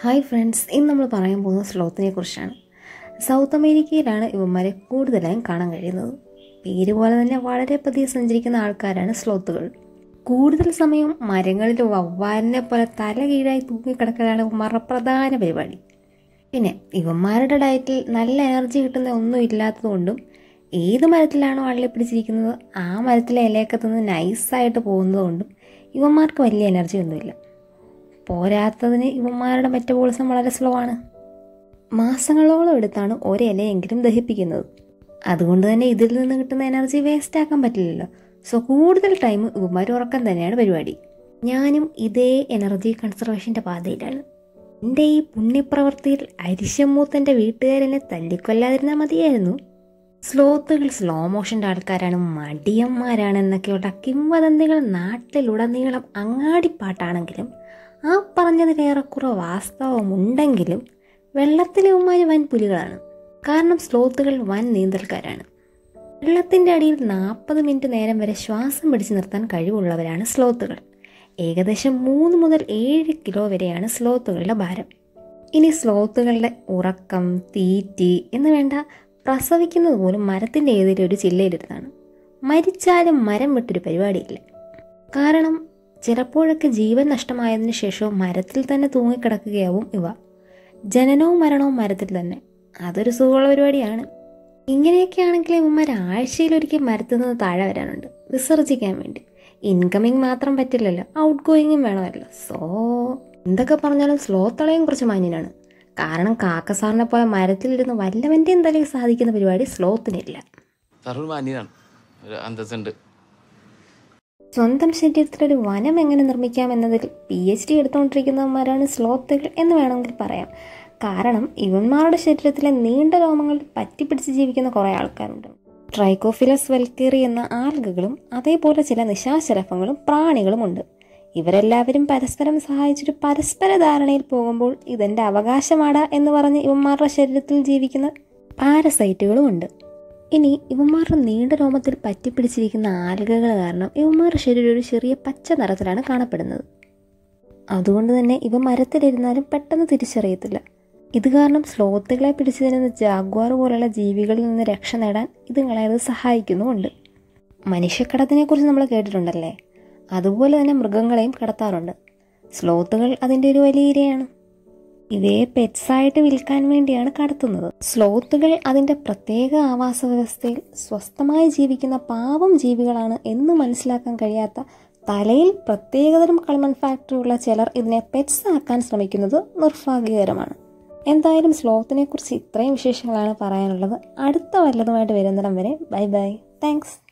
hi friends ഇന്ന് നമ്മൾ പറയാൻ പോകുന്നത് സ്ലോത്തിനെ കുറിച്ചാണ് സൗത്ത് അമേരിക്കയിലാണ് ഇവന്മാരെ കൂടുതലായും കാണാൻ കഴിയുന്നത് പേര് പോലെ തന്നെ വളരെ പതിയെ സഞ്ചരിക്കുന്ന ആൾക്കാരാണ് സ്ലോത്തുകൾ കൂടുതൽ സമയം മരങ്ങളിൽ വവ്വാലിനെ പോലെ തല കീഴായി തൂങ്ങിക്കിടക്കലാണ് ഇവന്മാരുടെ പ്രധാന പരിപാടി പിന്നെ ഇവന്മാരുടെ ഡയറ്റിൽ നല്ല എനർജി കിട്ടുന്ന ഒന്നും ഇല്ലാത്തതുകൊണ്ടും ഏത് മരത്തിലാണോ അള്ളി പിടിച്ചിരിക്കുന്നത് ആ മരത്തിലെ ഇലയൊക്കെ തിന്ന് നൈസായിട്ട് പോകുന്നതുകൊണ്ടും ഇവന്മാർക്ക് വലിയ എനർജി ഒന്നുമില്ല പോരാത്തതിന് ഇവന്മാരുടെ മെറ്റബോളിസം വളരെ സ്ലോ ആണ് മാസങ്ങളോളം എടുത്താണ് ഒരിലയെങ്കിലും ദഹിപ്പിക്കുന്നത് അതുകൊണ്ട് തന്നെ ഇതിൽ നിന്ന് കിട്ടുന്ന എനർജി വേസ്റ്റ് ആക്കാൻ പറ്റില്ലല്ലോ സോ കൂടുതൽ ടൈം ഇവന്മാർ ഉറക്കം തന്നെയാണ് പരിപാടി ഞാനും ഇതേ എനർജി കൺസർവേഷൻ്റെ പാതയിലാണ് എൻ്റെ ഈ പുണ്യപ്രവൃത്തിയിൽ അരിശമൂത്തൻ്റെ വീട്ടുകാരെന്നെ തല്ലിക്കൊല്ലാതിരുന്നാൽ മതിയായിരുന്നു സ്ലോത്തുകൾ സ്ലോ മോഷൻ്റെ ആൾക്കാരാണ് മടിയന്മാരാണ് എന്നൊക്കെയുള്ള കിംവദന്തികൾ നാട്ടിലുടനീളം അങ്ങാടിപ്പാട്ടാണെങ്കിലും ആ പറഞ്ഞതിലേറെക്കുറെ വാസ്തവമുണ്ടെങ്കിലും വെള്ളത്തിലെ ഉമ്മാര് വൻ പുലികളാണ് കാരണം സ്ലോത്തുകൾ വൻ നീന്തൽക്കാരാണ് വെള്ളത്തിൻ്റെ അടിയിൽ നാൽപ്പത് മിനിറ്റ് നേരം വരെ ശ്വാസം പിടിച്ചു നിർത്താൻ കഴിവുള്ളവരാണ് സ്ലോത്തുകൾ ഏകദേശം മൂന്ന് മുതൽ ഏഴ് കിലോ വരെയാണ് സ്ലോത്തുകളുടെ ഭാരം ഇനി സ്ലോത്തുകളുടെ ഉറക്കം തീറ്റി എന്ന് വേണ്ട പ്രസവിക്കുന്നത് പോലും മരത്തിൻ്റെ ഏതെങ്കിലും ഒരു ചില്ലയിലിരുന്നാണ് മരിച്ചാലും മരം വിട്ടൊരു പരിപാടിയില്ല കാരണം ചിലപ്പോഴൊക്കെ ജീവൻ നഷ്ടമായതിനു ശേഷവും മരത്തിൽ തന്നെ തൂങ്ങിക്കിടക്കുകയാവും ഇവ ജനനവും മരണവും മരത്തിൽ തന്നെ അതൊരു സുഖമുള്ള പരിപാടിയാണ് ഇങ്ങനെയൊക്കെ ആണെങ്കിൽ ഇവന്മാർ ആഴ്ചയിലൊരിക്കൽ മരത്തിൽ നിന്ന് താഴെ വരാനുണ്ട് വിസർജിക്കാൻ വേണ്ടി ഇൻകമിങ് മാത്രം പറ്റില്ലല്ലോ ഔട്ട് ഗോയിങ്ങും വേണമല്ലോ സോ എന്തൊക്കെ പറഞ്ഞാലും സ്ലോ തളയും കുറച്ച് മാന്യനാണ് കാരണം കാക്കസാറിനെ പോലെ മരത്തിലിരുന്ന് വല്ലവൻ്റെയും തലയിൽ സാധിക്കുന്ന പരിപാടി സ്ലോത്തിനില്ല തറൂർ മാന്യനാണ് ഒരു അന്തസ്സുണ്ട് സ്വന്തം ശരീരത്തിൽ ഒരു വനം എങ്ങനെ നിർമ്മിക്കാം എന്നതിൽ പി എച്ച് ഡി എടുത്തുകൊണ്ടിരിക്കുന്നവന്മാരാണ് സ്ലോത്തുകൾ എന്ന് വേണമെങ്കിൽ പറയാം കാരണം ഇവന്മാരുടെ ശരീരത്തിലെ നീണ്ട രോമങ്ങൾ പറ്റിപ്പിടിച്ച് ജീവിക്കുന്ന കുറേ ആൾക്കാരുണ്ട് ട്രൈക്കോഫിലസ് വെൽക്കേറി എന്ന ആൽഗകളും അതേപോലെ ചില നിശാശലഭങ്ങളും പ്രാണികളുമുണ്ട് ഇവരെല്ലാവരും പരസ്പരം സഹായിച്ചൊരു പരസ്പര ധാരണയിൽ പോകുമ്പോൾ ഇതെൻ്റെ അവകാശമാടാ എന്ന് പറഞ്ഞ് ഇവന്മാരുടെ ശരീരത്തിൽ ജീവിക്കുന്ന പാരസൈറ്റുകളുമുണ്ട് ഇനി ഇവന്മാരുടെ നീണ്ട രോമത്തിൽ പറ്റിപ്പിടിച്ചിരിക്കുന്ന ആൽഗകൾ കാരണം ഇവന്മാരുടെ ശരീരം ഒരു ചെറിയ പച്ച നിറത്തിലാണ് കാണപ്പെടുന്നത് അതുകൊണ്ട് തന്നെ ഇവ മരത്തിലിരുന്നാലും പെട്ടെന്ന് തിരിച്ചറിയത്തില്ല ഇത് കാരണം സ്ലോത്തുകളെ പിടിച്ചു തരുന്ന ജാഗ്വാർ പോലുള്ള ജീവികളിൽ നിന്ന് രക്ഷ നേടാൻ ഇതുങ്ങളെ അത് സഹായിക്കുന്നുമുണ്ട് മനുഷ്യക്കടത്തിനെക്കുറിച്ച് നമ്മൾ കേട്ടിട്ടുണ്ടല്ലേ അതുപോലെ തന്നെ മൃഗങ്ങളെയും കടത്താറുണ്ട് സ്ലോത്തുകൾ അതിൻ്റെ ഒരു വലിയ ഇരയാണ് ഇവയെ പെറ്റ്സായിട്ട് വിൽക്കാൻ വേണ്ടിയാണ് കടത്തുന്നത് സ്ലോത്തുകൾ അതിൻ്റെ പ്രത്യേക ആവാസ വ്യവസ്ഥയിൽ സ്വസ്ഥമായി ജീവിക്കുന്ന പാവം ജീവികളാണ് എന്ന് മനസ്സിലാക്കാൻ കഴിയാത്ത തലയിൽ പ്രത്യേകതരം കളിമൺ ഫാക്ടറി ഉള്ള ചിലർ ഇതിനെ പെറ്റ്സ് ആക്കാൻ ശ്രമിക്കുന്നത് നിർഭാഗ്യകരമാണ് എന്തായാലും സ്ലോത്തിനെ കുറിച്ച് ഇത്രയും വിശേഷങ്ങളാണ് പറയാനുള്ളത് അടുത്ത വല്ലതുമായിട്ട് വരുന്നിടം വരെ ബൈ ബൈ താങ്ക്സ്